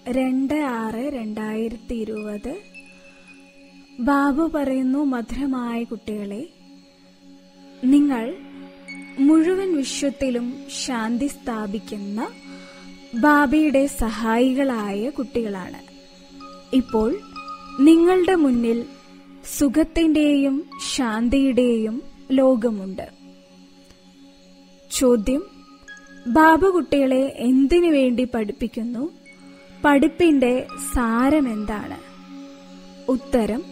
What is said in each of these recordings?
രണ്ട് ആറ് രണ്ടായിരത്തി ഇരുപത് ബാബു പറയുന്നു മധുരമായ കുട്ടികളെ നിങ്ങൾ മുഴുവൻ വിശ്വത്തിലും ശാന്തി സ്ഥാപിക്കുന്ന ബാബയുടെ സഹായികളായ കുട്ടികളാണ് ഇപ്പോൾ നിങ്ങളുടെ മുന്നിൽ സുഖത്തിന്റെയും ശാന്തിയുടെയും ലോകമുണ്ട് ചോദ്യം ബാബ കുട്ടികളെ എന്തിനു വേണ്ടി പഠിപ്പിക്കുന്നു പഠിപ്പിന്റെ സാരം എന്താണ് ഉത്തരം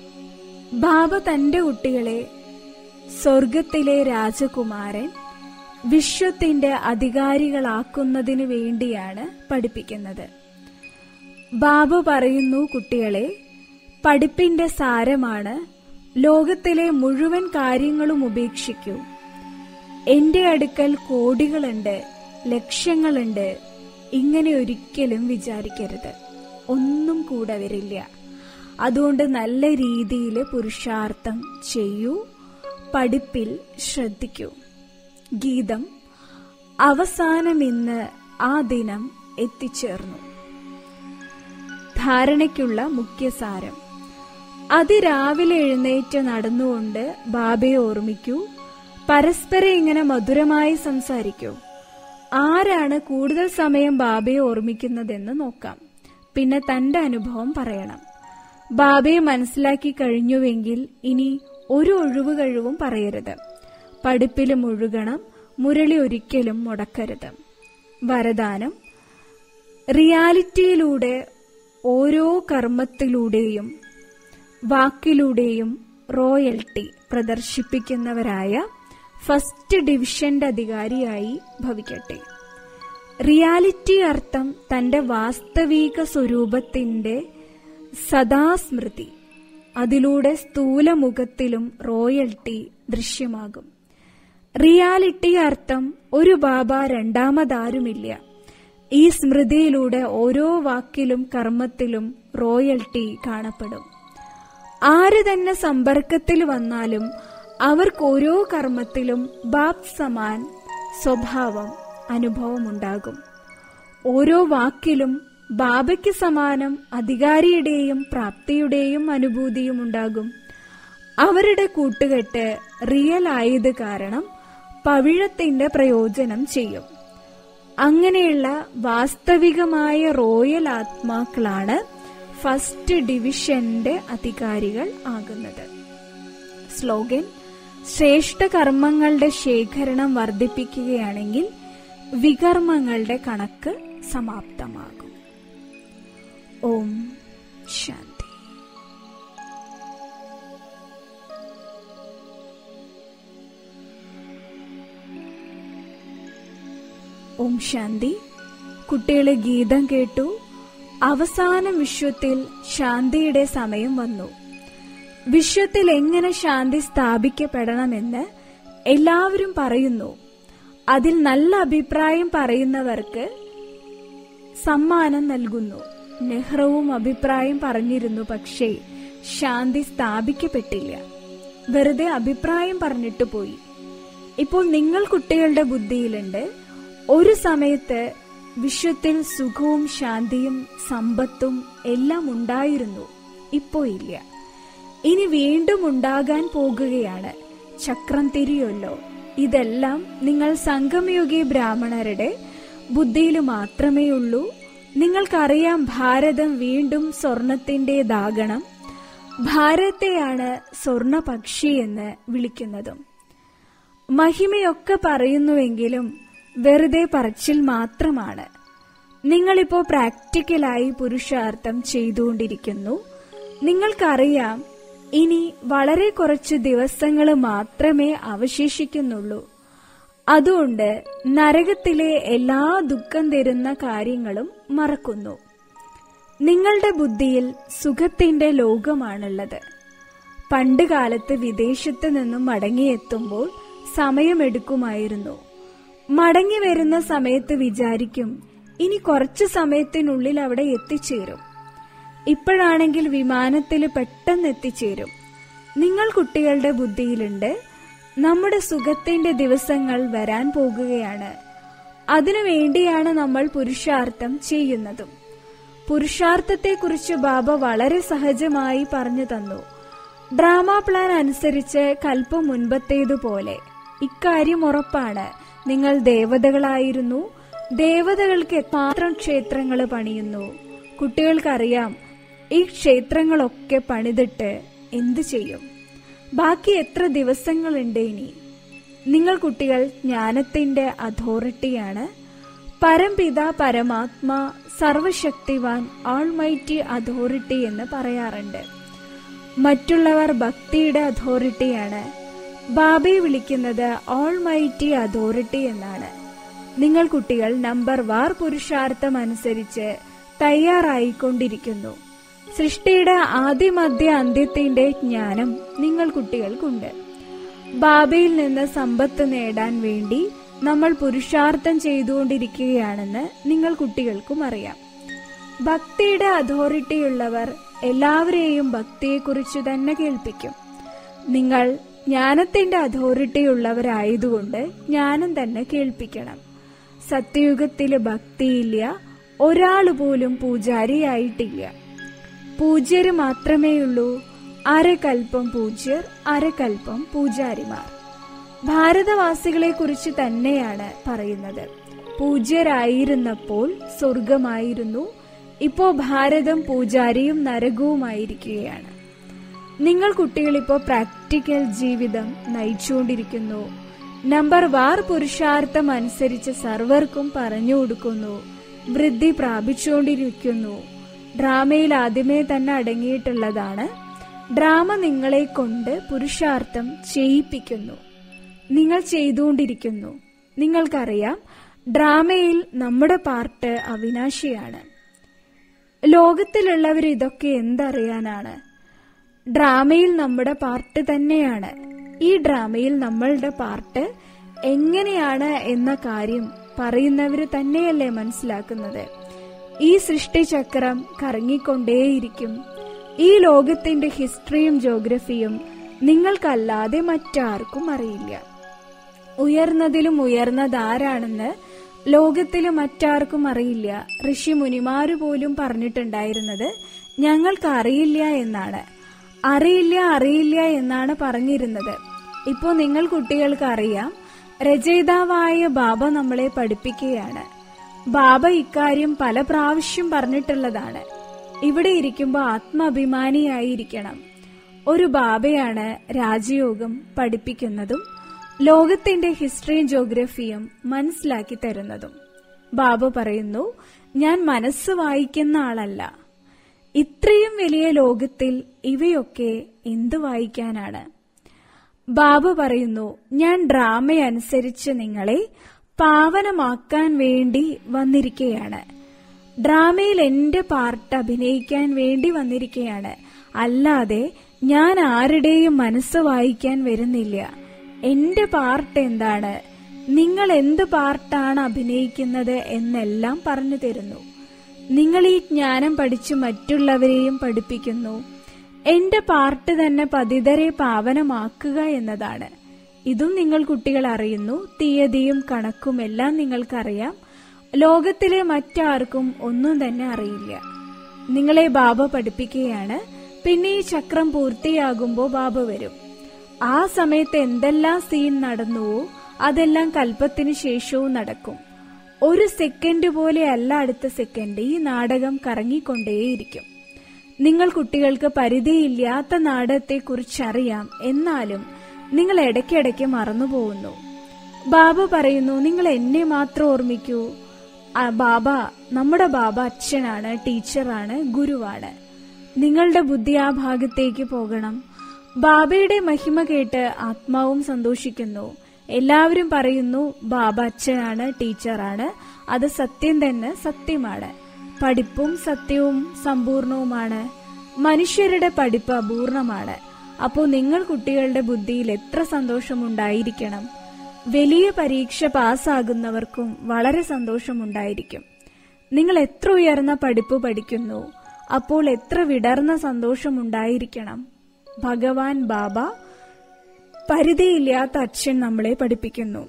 ബാബ തന്റെ കുട്ടികളെ സ്വർഗത്തിലെ രാജകുമാരൻ വിശ്വത്തിന്റെ അധികാരികളാക്കുന്നതിനു വേണ്ടിയാണ് പഠിപ്പിക്കുന്നത് ബാബ പറയുന്നു കുട്ടികളെ പഠിപ്പിന്റെ സാരമാണ് ലോകത്തിലെ മുഴുവൻ കാര്യങ്ങളും ഉപേക്ഷിക്കൂ എന്റെ അടുക്കൽ കോടികളുണ്ട് ലക്ഷങ്ങളുണ്ട് ഇങ്ങനെ ഒരിക്കലും വിചാരിക്കരുത് ഒന്നും കൂടെ വരില്ല അതുകൊണ്ട് നല്ല രീതിയിൽ പുരുഷാർത്ഥം ചെയ്യൂ പഠിപ്പിൽ ശ്രദ്ധിക്കൂ ഗീതം അവസാനം ഇന്ന് ആ ദിനം എത്തിച്ചേർന്നു ധാരണയ്ക്കുള്ള മുഖ്യസാരം അതിരാവിലെ എഴുന്നേറ്റ് നടന്നുകൊണ്ട് ബാബയെ ഓർമ്മിക്കൂ പരസ്പരം ഇങ്ങനെ മധുരമായി സംസാരിക്കൂ ആരാണ് കൂടുതൽ സമയം ബാബയെ ഓർമ്മിക്കുന്നതെന്ന് നോക്കാം പിന്നെ തന്റെ അനുഭവം പറയണം ബാബയെ മനസ്സിലാക്കി കഴിഞ്ഞുവെങ്കിൽ ഇനി ഒരു ഒഴിവ് കഴിവും പറയരുത് പഠിപ്പിൽ മുഴുകണം മുരളി ഒരിക്കലും മുടക്കരുത് വരദാനം റിയാലിറ്റിയിലൂടെ ഓരോ കർമ്മത്തിലൂടെയും വാക്കിലൂടെയും റോയൽറ്റി പ്രദർശിപ്പിക്കുന്നവരായ ഫസ്റ്റ് ഡിവിഷന്റെ അധികാരിയായി ഭവിക്കട്ടെ റിയാലിറ്റി അർത്ഥം തന്റെ വാസ്തവിക സ്വരൂപത്തിന്റെ സദാസ്മൃതി അതിലൂടെ സ്ഥൂലമുഖത്തിലും റോയൽറ്റി ദൃശ്യമാകും റിയാലിറ്റി അർത്ഥം ഒരു ബാബ രണ്ടാമതാരുമില്ല ഈ സ്മൃതിയിലൂടെ ഓരോ വാക്കിലും കർമ്മത്തിലും റോയൽറ്റി കാണപ്പെടും ആര് തന്നെ സമ്പർക്കത്തിൽ വന്നാലും അവർക്ക് ഓരോ കർമ്മത്തിലും ബാബ് സമാൻ സ്വഭാവം അനുഭവമുണ്ടാകും ഓരോ വാക്കിലും ബാബയ്ക്ക് സമാനം അധികാരിയുടെയും പ്രാപ്തിയുടെയും അനുഭൂതിയും ഉണ്ടാകും അവരുടെ കൂട്ടുകെട്ട് റിയൽ ആയത് കാരണം പവിഴത്തിന്റെ പ്രയോജനം ചെയ്യും അങ്ങനെയുള്ള വാസ്തവികമായ റോയൽ ആത്മാക്കളാണ് ഫസ്റ്റ് ഡിവിഷന്റെ അധികാരികൾ ആകുന്നത് സ്ലോഗൻ ശ്രേഷ്ഠ കർമ്മങ്ങളുടെ ശേഖരണം വർദ്ധിപ്പിക്കുകയാണെങ്കിൽ വികർമ്മങ്ങളുടെ കണക്ക് സമാപ്തമാകും ഓം ശാന്തി ഓം ശാന്തി കുട്ടികളെ ഗീതം കേട്ടു അവസാന വിശ്വത്തിൽ ശാന്തിയുടെ സമയം വന്നു വിശ്വത്തിൽ എങ്ങനെ ശാന്തി സ്ഥാപിക്കപ്പെടണമെന്ന് എല്ലാവരും പറയുന്നു അതിൽ നല്ല അഭിപ്രായം പറയുന്നവർക്ക് സമ്മാനം നൽകുന്നു നെഹ്റുവും അഭിപ്രായം പറഞ്ഞിരുന്നു പക്ഷേ ശാന്തി സ്ഥാപിക്കപ്പെട്ടില്ല വെറുതെ അഭിപ്രായം പറഞ്ഞിട്ട് പോയി ഇപ്പോൾ നിങ്ങൾ കുട്ടികളുടെ ബുദ്ധിയിലുണ്ട് ഒരു സമയത്ത് വിശ്വത്തിൽ സുഖവും ശാന്തിയും സമ്പത്തും എല്ലാം ഉണ്ടായിരുന്നു ഇപ്പോ ഇല്ല ഇനി വീണ്ടും ഉണ്ടാകാൻ പോകുകയാണ് ചക്രം തിരിയല്ലോ ഇതെല്ലാം നിങ്ങൾ സംഗമയുഗി ബ്രാഹ്മണരുടെ ബുദ്ധിയിൽ മാത്രമേ ഉള്ളൂ നിങ്ങൾക്കറിയാം ഭാരതം വീണ്ടും സ്വർണത്തിൻ്റെതാകണം ഭാരതത്തെയാണ് സ്വർണ പക്ഷി എന്ന് വിളിക്കുന്നതും മഹിമയൊക്കെ പറയുന്നുവെങ്കിലും വെറുതെ പറച്ചിൽ മാത്രമാണ് നിങ്ങളിപ്പോ പ്രാക്ടിക്കലായി പുരുഷാർത്ഥം ചെയ്തുകൊണ്ടിരിക്കുന്നു നിങ്ങൾക്കറിയാം ഇനി വളരെ കുറച്ച് ദിവസങ്ങൾ മാത്രമേ അവശേഷിക്കുന്നുള്ളൂ അതുകൊണ്ട് നരകത്തിലെ എല്ലാ ദുഃഖം തരുന്ന കാര്യങ്ങളും മറക്കുന്നു നിങ്ങളുടെ ബുദ്ധിയിൽ സുഖത്തിന്റെ ലോകമാണുള്ളത് പണ്ട് കാലത്ത് വിദേശത്ത് നിന്നും മടങ്ങിയെത്തുമ്പോൾ സമയമെടുക്കുമായിരുന്നു മടങ്ങി വരുന്ന സമയത്ത് വിചാരിക്കും ഇനി കുറച്ചു സമയത്തിനുള്ളിൽ അവിടെ എത്തിച്ചേരും ഇപ്പോഴാണെങ്കിൽ വിമാനത്തിൽ പെട്ടെന്ന് എത്തിച്ചേരും നിങ്ങൾ കുട്ടികളുടെ ബുദ്ധിയിലുണ്ട് നമ്മുടെ സുഖത്തിന്റെ ദിവസങ്ങൾ വരാൻ പോകുകയാണ് അതിനു വേണ്ടിയാണ് നമ്മൾ പുരുഷാർത്ഥം ചെയ്യുന്നതും പുരുഷാർത്ഥത്തെക്കുറിച്ച് ബാബ വളരെ സഹജമായി പറഞ്ഞു തന്നു ഡ്രാമ പ്ലാൻ അനുസരിച്ച് കൽപ്പം മുൻപത്തേതുപോലെ ഇക്കാര്യം ഉറപ്പാണ് നിങ്ങൾ ദേവതകളായിരുന്നു ദേവതകൾക്ക് മാത്രം ക്ഷേത്രങ്ങൾ പണിയുന്നു കുട്ടികൾക്കറിയാം ഈ ക്ഷേത്രങ്ങളൊക്കെ പണിതിട്ട് എന്തു ചെയ്യും ബാക്കി എത്ര ദിവസങ്ങളുണ്ട് ഇനി നിങ്ങൾ കുട്ടികൾ ജ്ഞാനത്തിന്റെ അതോറിറ്റിയാണ് പരംപിത പരമാത്മാ സർവശക്തിവാൻ ആൾമൈറ്റി അതോറിറ്റി എന്ന് പറയാറുണ്ട് മറ്റുള്ളവർ ഭക്തിയുടെ അതോറിറ്റിയാണ് ബാബയെ വിളിക്കുന്നത് ഓൾമൈറ്റി അതോറിറ്റി എന്നാണ് നിങ്ങൾ കുട്ടികൾ നമ്പർ വാർ പുരുഷാർത്ഥം അനുസരിച്ച് തയ്യാറായിക്കൊണ്ടിരിക്കുന്നു സൃഷ്ടിയുടെ ആദ്യമധ്യ അന്ത്യത്തിന്റെ ജ്ഞാനം നിങ്ങൾ കുട്ടികൾക്കുണ്ട് ബാബയിൽ നിന്ന് സമ്പത്ത് നേടാൻ വേണ്ടി നമ്മൾ പുരുഷാർത്ഥം ചെയ്തുകൊണ്ടിരിക്കുകയാണെന്ന് നിങ്ങൾ കുട്ടികൾക്കും അറിയാം ഭക്തിയുടെ അതോറിറ്റിയുള്ളവർ എല്ലാവരെയും ഭക്തിയെക്കുറിച്ച് തന്നെ കേൾപ്പിക്കും നിങ്ങൾ ജ്ഞാനത്തിന്റെ അതോറിറ്റിയുള്ളവരായതുകൊണ്ട് ജ്ഞാനം തന്നെ കേൾപ്പിക്കണം സത്യയുഗത്തില് ഭക്തിയില്ല ഒരാൾ പോലും പൂജാരിയായിട്ടില്ല പൂജ്യര് മാത്രമേയുള്ളൂ അരകൽപ്പം പൂജ്യർ അരകൽപ്പം പൂജാരിമാർ ഭാരതവാസികളെ കുറിച്ച് തന്നെയാണ് പറയുന്നത് പൂജ്യരായിരുന്നപ്പോൾ സ്വർഗമായിരുന്നു ഇപ്പോ ഭാരതം പൂജാരിയും നരകവുമായിരിക്കുകയാണ് നിങ്ങൾ കുട്ടികൾ ഇപ്പോൾ പ്രാക്ടിക്കൽ ജീവിതം നയിച്ചുകൊണ്ടിരിക്കുന്നു നമ്പർ വാർ പുരുഷാർത്ഥം അനുസരിച്ച് സർവർക്കും പറഞ്ഞു കൊടുക്കുന്നു വൃദ്ധി പ്രാപിച്ചുകൊണ്ടിരിക്കുന്നു ഡ്രാമയിൽ ആദ്യമേ തന്നെ അടങ്ങിയിട്ടുള്ളതാണ് ഡ്രാമ നിങ്ങളെ കൊണ്ട് പുരുഷാർത്ഥം ചെയ്യിപ്പിക്കുന്നു നിങ്ങൾ ചെയ്തുകൊണ്ടിരിക്കുന്നു നിങ്ങൾക്കറിയാം ഡ്രാമയിൽ നമ്മുടെ പാർട്ട് അവിനാശിയാണ് ലോകത്തിലുള്ളവർ ഇതൊക്കെ എന്തറിയാനാണ് ഡ്രാമയിൽ നമ്മുടെ പാർട്ട് തന്നെയാണ് ഈ ഡ്രാമയിൽ നമ്മളുടെ പാർട്ട് എങ്ങനെയാണ് എന്ന കാര്യം പറയുന്നവര് തന്നെയല്ലേ മനസ്സിലാക്കുന്നത് ഈ സൃഷ്ടിചക്രം കറങ്ങിക്കൊണ്ടേയിരിക്കും ഈ ലോകത്തിന്റെ ഹിസ്റ്ററിയും ജോഗ്രഫിയും നിങ്ങൾക്കല്ലാതെ മറ്റാർക്കും അറിയില്ല ഉയർന്നതിലും ഉയർന്നതാരാണെന്ന് ലോകത്തില് മറ്റാർക്കും അറിയില്ല ഋഷി മുനിമാര് പോലും പറഞ്ഞിട്ടുണ്ടായിരുന്നത് ഞങ്ങൾക്ക് അറിയില്ല എന്നാണ് അറിയില്ല അറിയില്ല എന്നാണ് പറഞ്ഞിരുന്നത് ഇപ്പോ നിങ്ങൾ കുട്ടികൾക്ക് അറിയാം രചയിതാവായ ബാബ നമ്മളെ പഠിപ്പിക്കുകയാണ് ബാബ ഇക്കാര്യം പല പ്രാവശ്യം പറഞ്ഞിട്ടുള്ളതാണ് ഇവിടെ ഇരിക്കുമ്പോൾ ആത്മാഭിമാനിയായിരിക്കണം ഒരു ബാബയാണ് രാജയോഗം പഠിപ്പിക്കുന്നതും ലോകത്തിന്റെ ഹിസ്റ്ററിയും ജോഗ്രഫിയും മനസ്സിലാക്കി തരുന്നതും ബാബ പറയുന്നു ഞാൻ മനസ്സ് വായിക്കുന്ന ആളല്ല ഇത്രയും വലിയ ലോകത്തിൽ ഇവയൊക്കെ എന്ത് വായിക്കാനാണ് ബാബ പറയുന്നു ഞാൻ ഡ്രാമയനുസരിച്ച് നിങ്ങളെ പാവനമാക്കാൻ വേണ്ടി വന്നിരിക്കുകയാണ് ഡ്രാമയിൽ എന്റെ പാർട്ട് അഭിനയിക്കാൻ വേണ്ടി വന്നിരിക്കുകയാണ് അല്ലാതെ ഞാൻ ആരുടെയും മനസ്സ് വായിക്കാൻ വരുന്നില്ല എന്റെ പാർട്ട് എന്താണ് നിങ്ങൾ എന്ത് പാർട്ടാണ് അഭിനയിക്കുന്നത് എന്നെല്ലാം പറഞ്ഞു തരുന്നു നിങ്ങൾ ഈ ജ്ഞാനം പഠിച്ചു മറ്റുള്ളവരെയും പഠിപ്പിക്കുന്നു എന്റെ പാർട്ട് തന്നെ പതിതരെ പാവനമാക്കുക എന്നതാണ് ഇതും നിങ്ങൾ കുട്ടികൾ അറിയുന്നു തീയതിയും കണക്കും എല്ലാം നിങ്ങൾക്കറിയാം ലോകത്തിലെ മറ്റാർക്കും ഒന്നും തന്നെ അറിയില്ല നിങ്ങളെ ബാബ പഠിപ്പിക്കുകയാണ് പിന്നെ ഈ ചക്രം പൂർത്തിയാകുമ്പോൾ ബാബ വരും ആ സമയത്ത് എന്തെല്ലാം സീൻ നടന്നുവോ അതെല്ലാം കൽപ്പത്തിന് ശേഷവും നടക്കും ഒരു സെക്കൻഡ് പോലെ അല്ല അടുത്ത സെക്കൻഡ് ഈ നാടകം കറങ്ങിക്കൊണ്ടേയിരിക്കും നിങ്ങൾ കുട്ടികൾക്ക് പരിധിയില്ലാത്ത നാടകത്തെക്കുറിച്ചറിയാം എന്നാലും നിങ്ങൾ ഇടയ്ക്കിടയ്ക്ക് മറന്നുപോകുന്നു ബാബ പറയുന്നു നിങ്ങൾ എന്നെ മാത്രം ഓർമ്മിക്കൂ ആ ബാബ നമ്മുടെ ബാബ അച്ഛനാണ് ടീച്ചറാണ് ഗുരുവാണ് നിങ്ങളുടെ ബുദ്ധി ആ ഭാഗത്തേക്ക് പോകണം ബാബയുടെ മഹിമ കേട്ട് ആത്മാവും സന്തോഷിക്കുന്നു എല്ലാവരും പറയുന്നു ബാബ അച്ഛനാണ് ടീച്ചറാണ് അത് സത്യം തന്നെ സത്യമാണ് പഠിപ്പും സത്യവും സമ്പൂർണവുമാണ് മനുഷ്യരുടെ പഠിപ്പ് അപൂർണമാണ് അപ്പോൾ നിങ്ങൾ കുട്ടികളുടെ ബുദ്ധിയിൽ എത്ര സന്തോഷമുണ്ടായിരിക്കണം വലിയ പരീക്ഷ പാസ്സാകുന്നവർക്കും വളരെ സന്തോഷമുണ്ടായിരിക്കും നിങ്ങൾ എത്ര ഉയർന്ന പഠിപ്പ് പഠിക്കുന്നു അപ്പോൾ എത്ര വിടർന്ന സന്തോഷമുണ്ടായിരിക്കണം ഭഗവാൻ ബാബ പരിധിയില്ലാത്ത അച്ഛൻ നമ്മളെ പഠിപ്പിക്കുന്നു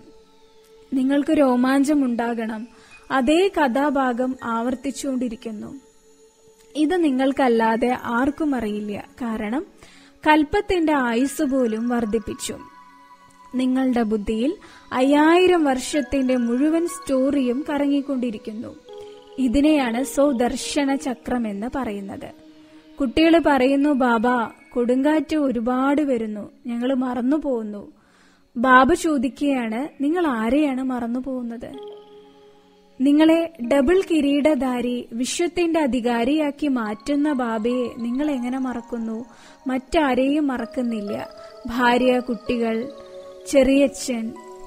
നിങ്ങൾക്ക് രോമാഞ്ചം ഉണ്ടാകണം അതേ കഥാഭാഗം ആവർത്തിച്ചുകൊണ്ടിരിക്കുന്നു ഇത് നിങ്ങൾക്കല്ലാതെ ആർക്കും അറിയില്ല കാരണം കൽപ്പത്തിന്റെ ആയുസ് പോലും വർദ്ധിപ്പിച്ചു നിങ്ങളുടെ ബുദ്ധിയിൽ അയ്യായിരം വർഷത്തിന്റെ മുഴുവൻ സ്റ്റോറിയും കറങ്ങിക്കൊണ്ടിരിക്കുന്നു ഇതിനെയാണ് സ്വദർശന ചക്രം എന്ന് പറയുന്നത് കുട്ടികൾ പറയുന്നു ബാബ കൊടുങ്കാറ്റ് ഒരുപാട് വരുന്നു ഞങ്ങൾ മറന്നു പോകുന്നു ബാബ ചോദിക്കുകയാണ് നിങ്ങൾ ആരെയാണ് മറന്നു പോകുന്നത് നിങ്ങളെ ഡബിൾ കിരീടധാരി വിശ്വത്തിന്റെ അധികാരിയാക്കി മാറ്റുന്ന ബാബയെ നിങ്ങൾ എങ്ങനെ മറക്കുന്നു മറ്റാരെയും മറക്കുന്നില്ല ഭാര്യ കുട്ടികൾ ചെറിയച്ഛൻ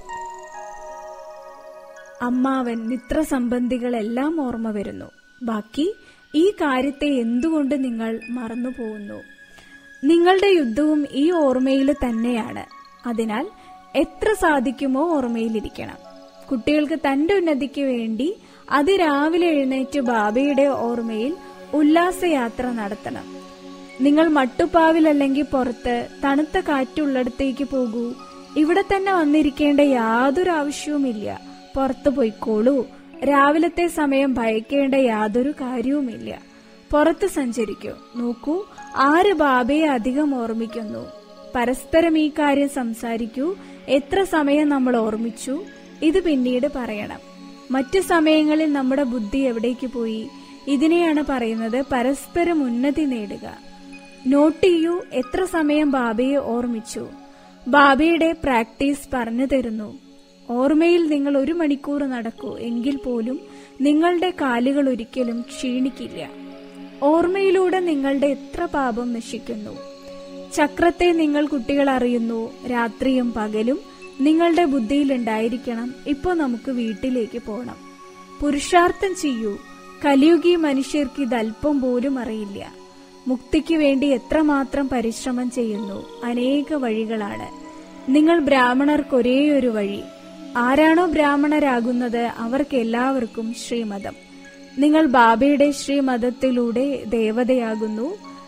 അമ്മാവൻ മിത്രസംബന്ധികളെല്ലാം ഓർമ്മ വരുന്നു ബാക്കി ഈ കാര്യത്തെ എന്തുകൊണ്ട് നിങ്ങൾ മറന്നു പോകുന്നു നിങ്ങളുടെ യുദ്ധവും ഈ ഓർമ്മയിൽ തന്നെയാണ് അതിനാൽ എത്ര സാധിക്കുമോ ഓർമ്മയിലിരിക്കണം കുട്ടികൾക്ക് തന്റെ ഉന്നതിക്ക് വേണ്ടി അതിരാവിലെ എഴുന്നേറ്റ് ബാബയുടെ ഓർമ്മയിൽ ഉല്ലാസയാത്ര നടത്തണം നിങ്ങൾ മട്ടുപ്പാവിൽ അല്ലെങ്കിൽ പുറത്ത് തണുത്ത കാറ്റുള്ളിടത്തേക്ക് പോകൂ ഇവിടെ തന്നെ വന്നിരിക്കേണ്ട യാതൊരു ആവശ്യവുമില്ല പുറത്തു പോയിക്കോളൂ രാവിലത്തെ സമയം ഭയക്കേണ്ട യാതൊരു കാര്യവുമില്ല പുറത്ത് സഞ്ചരിക്കൂ നോക്കൂ ആര് ബാബയെ അധികം ഓർമ്മിക്കുന്നു പരസ്പരം ഈ കാര്യം സംസാരിക്കൂ എത്ര സമയം നമ്മൾ ഓർമ്മിച്ചു ഇത് പിന്നീട് പറയണം മറ്റു സമയങ്ങളിൽ നമ്മുടെ ബുദ്ധി എവിടേക്ക് പോയി ഇതിനെയാണ് പറയുന്നത് പരസ്പരം ഉന്നതി നേടുക നോട്ട് ചെയ്യൂ എത്ര സമയം ബാബയെ ഓർമ്മിച്ചു ബാബയുടെ പ്രാക്ടീസ് പറഞ്ഞു തരുന്നു ഓർമ്മയിൽ നിങ്ങൾ ഒരു മണിക്കൂർ നടക്കൂ എങ്കിൽ പോലും നിങ്ങളുടെ കാലുകൾ ഒരിക്കലും ക്ഷീണിക്കില്ല ഓർമ്മയിലൂടെ നിങ്ങളുടെ എത്ര പാപം നശിക്കുന്നു ചക്രത്തെ നിങ്ങൾ കുട്ടികൾ അറിയുന്നു രാത്രിയും പകലും നിങ്ങളുടെ ബുദ്ധിയിൽ ഉണ്ടായിരിക്കണം ഇപ്പോ നമുക്ക് വീട്ടിലേക്ക് പോകണം പുരുഷാർത്ഥം ചെയ്യൂ കലിയുഗി മനുഷ്യർക്ക് ഇത് അല്പം പോലും അറിയില്ല മുക്തിക്ക് വേണ്ടി എത്രമാത്രം പരിശ്രമം ചെയ്യുന്നു അനേക വഴികളാണ് നിങ്ങൾ ബ്രാഹ്മണർക്ക് ഒരേ ഒരു വഴി ആരാണോ ബ്രാഹ്മണരാകുന്നത് അവർക്ക് എല്ലാവർക്കും ശ്രീമതം നിങ്ങൾ ബാബയുടെ ശ്രീമതത്തിലൂടെ ദേവതയാകുന്നു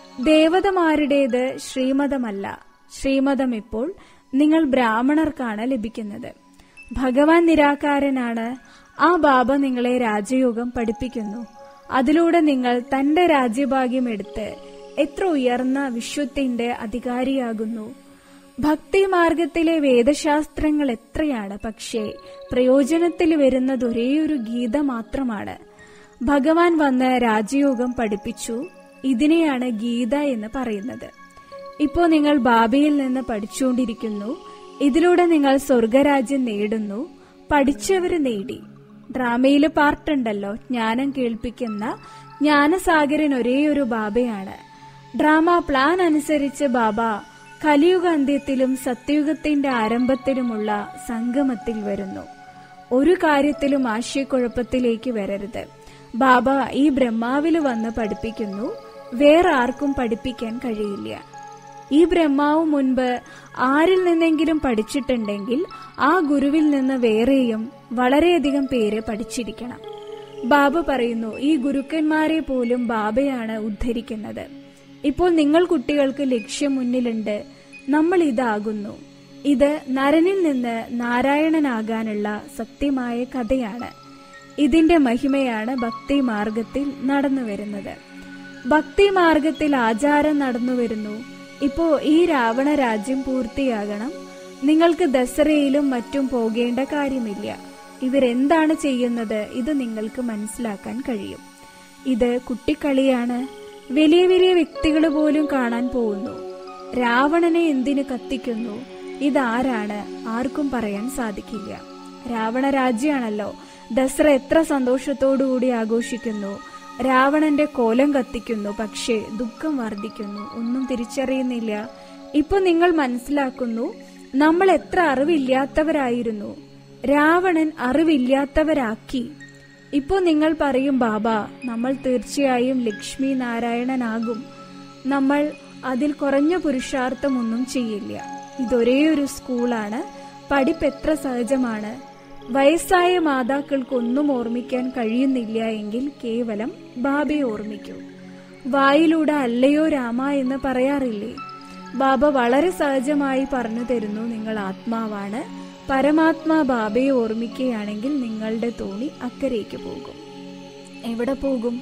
ദേവതമാരുടേത് ശ്രീമതമല്ല ശ്രീമതം ഇപ്പോൾ നിങ്ങൾ ബ്രാഹ്മണർക്കാണ് ലഭിക്കുന്നത് ഭഗവാൻ നിരാകാരനാണ് ആ ബാബ നിങ്ങളെ രാജയോഗം പഠിപ്പിക്കുന്നു അതിലൂടെ നിങ്ങൾ തന്റെ രാജ്യഭാഗ്യം എടുത്ത് എത്ര ഉയർന്ന വിശ്വത്തിന്റെ അധികാരിയാകുന്നു ഭക്തി മാർഗത്തിലെ വേദശാസ്ത്രങ്ങൾ എത്രയാണ് പക്ഷേ പ്രയോജനത്തിൽ വരുന്നത് ഒരേയൊരു ഗീത മാത്രമാണ് ഭഗവാൻ വന്ന് രാജയോഗം പഠിപ്പിച്ചു ഇതിനെയാണ് ഗീത എന്ന് പറയുന്നത് ഇപ്പോ നിങ്ങൾ ബാബയിൽ നിന്ന് പഠിച്ചുകൊണ്ടിരിക്കുന്നു ഇതിലൂടെ നിങ്ങൾ സ്വർഗരാജ്യം നേടുന്നു പഠിച്ചവര് നേടി ഡ്രാമയില് പാർട്ടുണ്ടല്ലോ ജ്ഞാനം കേൾപ്പിക്കുന്ന ജ്ഞാനസാഗരൻ ഒരേയൊരു ബാബയാണ് ഡ്രാമ പ്ലാൻ അനുസരിച്ച് ബാബ കലിയുഗ അന്ത്യത്തിലും സത്യയുഗത്തിന്റെ ആരംഭത്തിലുമുള്ള സംഗമത്തിൽ വരുന്നു ഒരു കാര്യത്തിലും ആശയക്കുഴപ്പത്തിലേക്ക് വരരുത് ബാബ ഈ ബ്രഹ്മാവിൽ വന്ന് പഠിപ്പിക്കുന്നു വേറെ ആർക്കും പഠിപ്പിക്കാൻ കഴിയില്ല ഈ ബ്രഹ്മാവ് മുൻപ് ആരിൽ നിന്നെങ്കിലും പഠിച്ചിട്ടുണ്ടെങ്കിൽ ആ ഗുരുവിൽ നിന്ന് വേറെയും വളരെയധികം പേര് പഠിച്ചിരിക്കണം ബാബ പറയുന്നു ഈ ഗുരുക്കന്മാരെ പോലും ബാബയാണ് ഉദ്ധരിക്കുന്നത് ഇപ്പോൾ നിങ്ങൾ കുട്ടികൾക്ക് ലക്ഷ്യം മുന്നിലുണ്ട് നമ്മൾ ഇതാകുന്നു ഇത് നരനിൽ നിന്ന് നാരായണനാകാനുള്ള സത്യമായ കഥയാണ് ഇതിന്റെ മഹിമയാണ് ഭക്തി മാർഗത്തിൽ നടന്നു വരുന്നത് ഭക്തി മാർഗത്തിൽ ആചാരം നടന്നു വരുന്നു ഇപ്പോ ഈ രാവണ രാജ്യം പൂർത്തിയാകണം നിങ്ങൾക്ക് ദസറയിലും മറ്റും പോകേണ്ട കാര്യമില്ല ഇവരെന്താണ് ചെയ്യുന്നത് ഇത് നിങ്ങൾക്ക് മനസ്സിലാക്കാൻ കഴിയും ഇത് കുട്ടിക്കളിയാണ് വലിയ വലിയ വ്യക്തികൾ പോലും കാണാൻ പോകുന്നു രാവണനെ എന്തിനു കത്തിക്കുന്നു ഇതാരാണ് ആർക്കും പറയാൻ സാധിക്കില്ല രാവണ രാജ്യാണല്ലോ ദസറ എത്ര സന്തോഷത്തോടുകൂടി ആഘോഷിക്കുന്നു രാവണന്റെ കോലം കത്തിക്കുന്നു പക്ഷേ ദുഃഖം വർദ്ധിക്കുന്നു ഒന്നും തിരിച്ചറിയുന്നില്ല ഇപ്പൊ നിങ്ങൾ മനസ്സിലാക്കുന്നു നമ്മൾ എത്ര അറിവില്ലാത്തവരായിരുന്നു രാവണൻ അറിവില്ലാത്തവരാക്കി ഇപ്പോ നിങ്ങൾ പറയും ബാബ നമ്മൾ തീർച്ചയായും ലക്ഷ്മി നാരായണനാകും നമ്മൾ അതിൽ കുറഞ്ഞ പുരുഷാർത്ഥമൊന്നും ചെയ്യില്ല ഇതൊരേ ഒരു സ്കൂളാണ് പഠിപ്പ് എത്ര സഹജമാണ് വയസ്സായ മാതാക്കൾക്കൊന്നും ഓർമ്മിക്കാൻ കഴിയുന്നില്ല എങ്കിൽ കേവലം ബാബയെ ഓർമ്മിക്കൂ വായിലൂടെ അല്ലയോ രാമ എന്ന് പറയാറില്ലേ ബാബ വളരെ സഹജമായി പറഞ്ഞു തരുന്നു നിങ്ങൾ ആത്മാവാണ് പരമാത്മാ ബാബയെ ഓർമ്മിക്കുകയാണെങ്കിൽ നിങ്ങളുടെ തോണി അക്കരയ്ക്ക് പോകും എവിടെ പോകും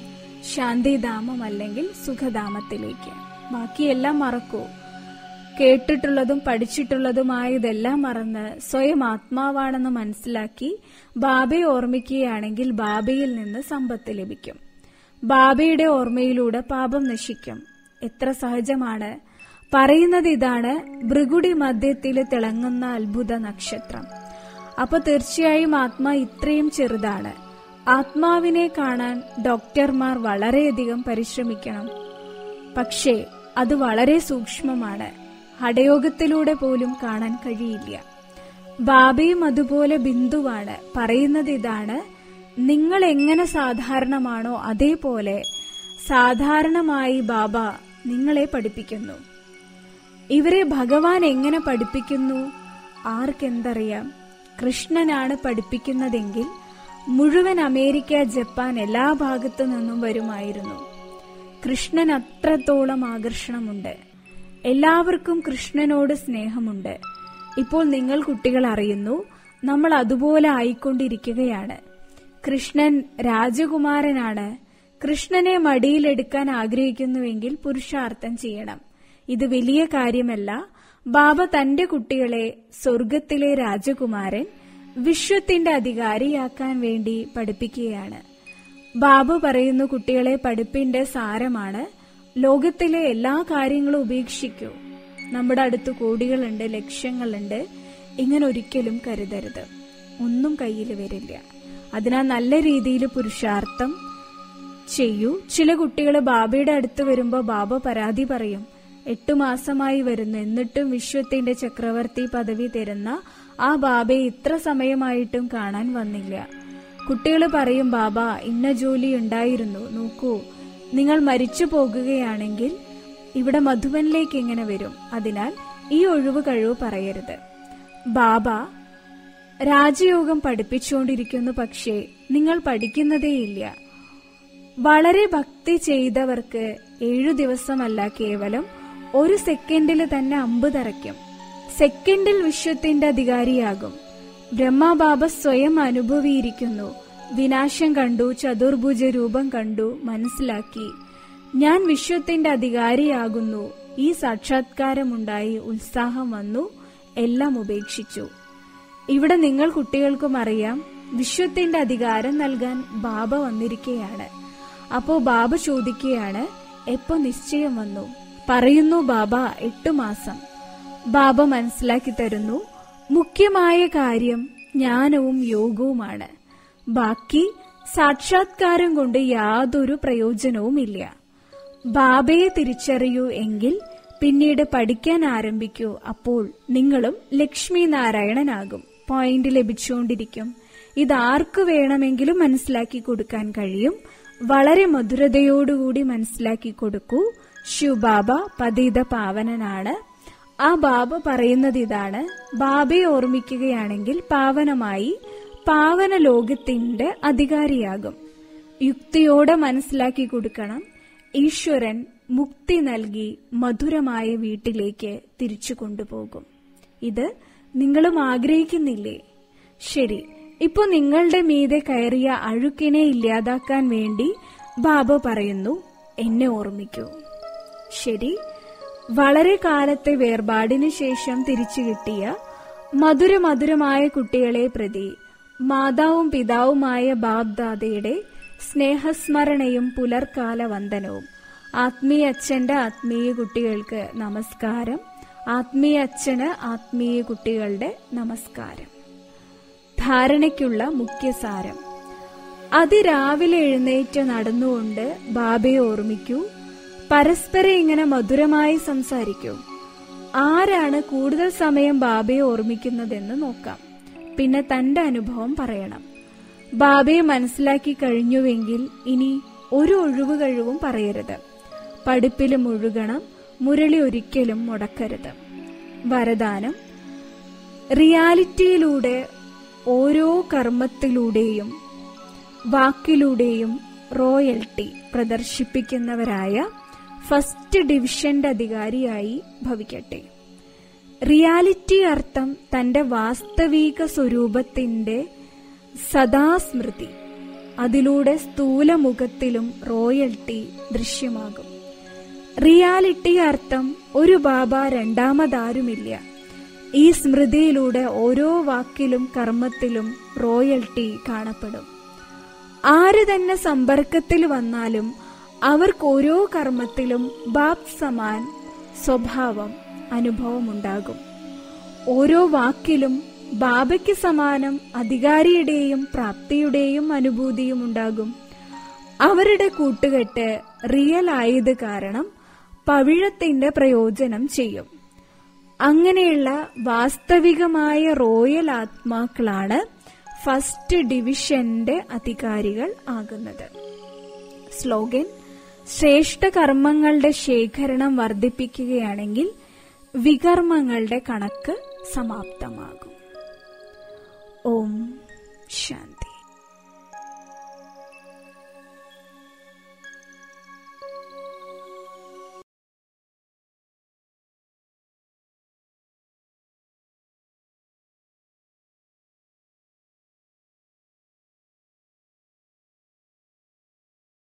ശാന്തിധാമം അല്ലെങ്കിൽ സുഖധാമത്തിലേക്ക് ബാക്കിയെല്ലാം മറക്കൂ കേട്ടിട്ടുള്ളതും പഠിച്ചിട്ടുള്ളതുമായതെല്ലാം മറന്ന് സ്വയം ആത്മാവാണെന്ന് മനസ്സിലാക്കി ബാബയെ ഓർമ്മിക്കുകയാണെങ്കിൽ ബാബയിൽ നിന്ന് സമ്പത്ത് ലഭിക്കും ബാബയുടെ ഓർമ്മയിലൂടെ പാപം നശിക്കും എത്ര സഹജമാണ് പറയുന്നത് ഇതാണ് ഭൃഗുടി മധ്യത്തിൽ തിളങ്ങുന്ന അത്ഭുത നക്ഷത്രം അപ്പൊ തീർച്ചയായും ആത്മാ ഇത്രയും ചെറുതാണ് ആത്മാവിനെ കാണാൻ ഡോക്ടർമാർ വളരെയധികം പരിശ്രമിക്കണം പക്ഷേ അത് വളരെ സൂക്ഷ്മമാണ് ഹടയോഗത്തിലൂടെ പോലും കാണാൻ കഴിയില്ല ബാബയും അതുപോലെ ബിന്ദുവാണ് പറയുന്നത് ഇതാണ് നിങ്ങൾ എങ്ങനെ സാധാരണമാണോ അതേപോലെ സാധാരണമായി ബാബ നിങ്ങളെ പഠിപ്പിക്കുന്നു ഇവരെ ഭഗവാൻ എങ്ങനെ പഠിപ്പിക്കുന്നു ആർക്കെന്തറിയാം കൃഷ്ണനാണ് പഠിപ്പിക്കുന്നതെങ്കിൽ മുഴുവൻ അമേരിക്ക ജപ്പാൻ എല്ലാ ഭാഗത്തു നിന്നും വരുമായിരുന്നു കൃഷ്ണൻ അത്രത്തോളം ആകർഷണമുണ്ട് എല്ലാവർക്കും കൃഷ്ണനോട് സ്നേഹമുണ്ട് ഇപ്പോൾ നിങ്ങൾ കുട്ടികൾ അറിയുന്നു നമ്മൾ അതുപോലെ ആയിക്കൊണ്ടിരിക്കുകയാണ് കൃഷ്ണൻ രാജകുമാരനാണ് കൃഷ്ണനെ മടിയിലെടുക്കാൻ ആഗ്രഹിക്കുന്നുവെങ്കിൽ പുരുഷാർത്ഥം ചെയ്യണം ഇത് വലിയ കാര്യമല്ല ബാബ തന്റെ കുട്ടികളെ സ്വർഗത്തിലെ രാജകുമാരൻ വിശ്വത്തിന്റെ അധികാരിയാക്കാൻ വേണ്ടി പഠിപ്പിക്കുകയാണ് ബാബു പറയുന്നു കുട്ടികളെ പഠിപ്പിന്റെ സാരമാണ് ലോകത്തിലെ എല്ലാ കാര്യങ്ങളും ഉപേക്ഷിക്കൂ നമ്മുടെ അടുത്ത് കോടികളുണ്ട് ലക്ഷ്യങ്ങളുണ്ട് ഇങ്ങനെ ഒരിക്കലും കരുതരുത് ഒന്നും കയ്യിൽ വരില്ല അതിനാൽ നല്ല രീതിയിൽ പുരുഷാർത്ഥം ചെയ്യൂ ചില കുട്ടികൾ ബാബയുടെ അടുത്ത് വരുമ്പോൾ ബാബ പരാതി പറയും എട്ടു മാസമായി വരുന്നു എന്നിട്ടും വിശ്വത്തിന്റെ ചക്രവർത്തി പദവി തരുന്ന ആ ബാബയെ ഇത്ര സമയമായിട്ടും കാണാൻ വന്നില്ല കുട്ടികൾ പറയും ബാബ ഇന്ന ജോലി ഉണ്ടായിരുന്നു നോക്കൂ നിങ്ങൾ മരിച്ചു പോകുകയാണെങ്കിൽ ഇവിടെ മധുവനിലേക്ക് എങ്ങനെ വരും അതിനാൽ ഈ ഒഴിവ് കഴിവ് പറയരുത് ബാബ രാജയോഗം പഠിപ്പിച്ചുകൊണ്ടിരിക്കുന്നു പക്ഷേ നിങ്ങൾ പഠിക്കുന്നതേയില്ല വളരെ ഭക്തി ചെയ്തവർക്ക് ഏഴു ദിവസമല്ല കേവലം ഒരു സെക്കൻഡിൽ തന്നെ അമ്പ് തറയ്ക്കും സെക്കൻഡിൽ വിശ്വത്തിന്റെ അധികാരിയാകും ബ്രഹ്മബാബ സ്വയം അനുഭവിയിരിക്കുന്നു വിനാശം കണ്ടു ചതുർഭുജ രൂപം കണ്ടു മനസ്സിലാക്കി ഞാൻ വിശ്വത്തിന്റെ അധികാരിയാകുന്നു ഈ സാക്ഷാത്കാരമുണ്ടായി ഉത്സാഹം വന്നു എല്ലാം ഉപേക്ഷിച്ചു ഇവിടെ നിങ്ങൾ കുട്ടികൾക്കും അറിയാം വിശ്വത്തിന്റെ അധികാരം നൽകാൻ ബാബ വന്നിരിക്കുകയാണ് അപ്പോ ബാബ ചോദിക്കുകയാണ് എപ്പോ നിശ്ചയം വന്നു പറയുന്നു ബാബ എട്ടു മാസം ബാബ മനസ്സിലാക്കി തരുന്നു മുഖ്യമായ കാര്യം ജ്ഞാനവും യോഗവുമാണ് ബാക്കി സാക്ഷാത്കാരം കൊണ്ട് യാതൊരു പ്രയോജനവുമില്ല ബാബയെ തിരിച്ചറിയൂ എങ്കിൽ പിന്നീട് പഠിക്കാൻ ആരംഭിക്കൂ അപ്പോൾ നിങ്ങളും ലക്ഷ്മി നാരായണനാകും പോയിന്റ് ലഭിച്ചുകൊണ്ടിരിക്കും ഇതാർക്കു വേണമെങ്കിലും മനസ്സിലാക്കി കൊടുക്കാൻ കഴിയും വളരെ മധുരതയോടുകൂടി മനസ്സിലാക്കി കൊടുക്കൂ ശിവബാബ പതിത പാവനനാണ് ആ ബാബ പറയുന്നത് ഇതാണ് ബാബയെ ഓർമ്മിക്കുകയാണെങ്കിൽ പാവനമായി പാവന ലോകത്തിന്റെ അധികാരിയാകും യുക്തിയോടെ മനസ്സിലാക്കി കൊടുക്കണം ഈശ്വരൻ മുക്തി നൽകി മധുരമായ വീട്ടിലേക്ക് തിരിച്ചു കൊണ്ടുപോകും ഇത് നിങ്ങളും ആഗ്രഹിക്കുന്നില്ലേ ശരി ഇപ്പൊ നിങ്ങളുടെ മീതെ കയറിയ അഴുക്കിനെ ഇല്ലാതാക്കാൻ വേണ്ടി ബാബ പറയുന്നു എന്നെ ഓർമ്മിക്കൂ ശരി വളരെ കാലത്തെ വേർപാടിനു ശേഷം തിരിച്ചു കിട്ടിയ മധുരമധുരമായ കുട്ടികളെ പ്രതി മാതാവും പിതാവുമായ ബാബ്ദാദയുടെ സ്നേഹസ്മരണയും പുലർക്കാല വന്ദനവും ആത്മീയ അച്ഛന്റെ ആത്മീയ കുട്ടികൾക്ക് നമസ്കാരം ആത്മീയ അച്ഛന് ആത്മീയ കുട്ടികളുടെ നമസ്കാരം ധാരണയ്ക്കുള്ള മുഖ്യസാരം അതിരാവിലെ എഴുന്നേറ്റ് നടന്നുകൊണ്ട് ബാബയെ ഓർമ്മിക്കൂ പരസ്പരം ഇങ്ങനെ മധുരമായി സംസാരിക്കൂ ആരാണ് കൂടുതൽ സമയം ബാബയെ ഓർമ്മിക്കുന്നതെന്ന് നോക്കാം പിന്നെ തന്റെ അനുഭവം പറയണം ബാബയെ മനസ്സിലാക്കി കഴിഞ്ഞുവെങ്കിൽ ഇനി ഒരു ഒഴിവ് കഴിവും പറയരുത് പഠിപ്പിൽ മുഴുകണം മുരളി ഒരിക്കലും മുടക്കരുത് വരദാനം റിയാലിറ്റിയിലൂടെ ഓരോ കർമ്മത്തിലൂടെയും വാക്കിലൂടെയും റോയൽറ്റി പ്രദർശിപ്പിക്കുന്നവരായ ഫസ്റ്റ് ഡിവിഷന്റെ അധികാരിയായി ഭവിക്കട്ടെ റിയാലിറ്റി അർത്ഥം തന്റെ വാസ്തവിക സ്വരൂപത്തിന്റെ സദാസ്മൃതി അതിലൂടെ സ്ഥൂലമുഖത്തിലും റോയൽറ്റി ദൃശ്യമാകും റിയാലിറ്റി അർത്ഥം ഒരു ബാബ രണ്ടാമതാരുമില്ല ഈ സ്മൃതിയിലൂടെ ഓരോ വാക്കിലും കർമ്മത്തിലും റോയൽറ്റി കാണപ്പെടും ആര് തന്നെ സമ്പർക്കത്തിൽ വന്നാലും അവർക്ക് ഓരോ കർമ്മത്തിലും ബാപ് സമാൻ സ്വഭാവം അനുഭവമുണ്ടാകും ഓരോ വാക്കിലും ബാബയ്ക്ക് സമാനം അധികാരിയുടെയും പ്രാപ്തിയുടെയും അനുഭൂതിയും ഉണ്ടാകും അവരുടെ കൂട്ടുകെട്ട് റിയൽ ആയത് കാരണം പവിഴത്തിന്റെ പ്രയോജനം ചെയ്യും അങ്ങനെയുള്ള വാസ്തവികമായ റോയൽ ആത്മാക്കളാണ് ഫസ്റ്റ് ഡിവിഷന്റെ അധികാരികൾ ആകുന്നത് സ്ലോഗൻ ശ്രേഷ്ഠ കർമ്മങ്ങളുടെ ശേഖരണം വർദ്ധിപ്പിക്കുകയാണെങ്കിൽ വികർമ്മങ്ങളുടെ കണക്ക് സമാപ്തമാകും ഓം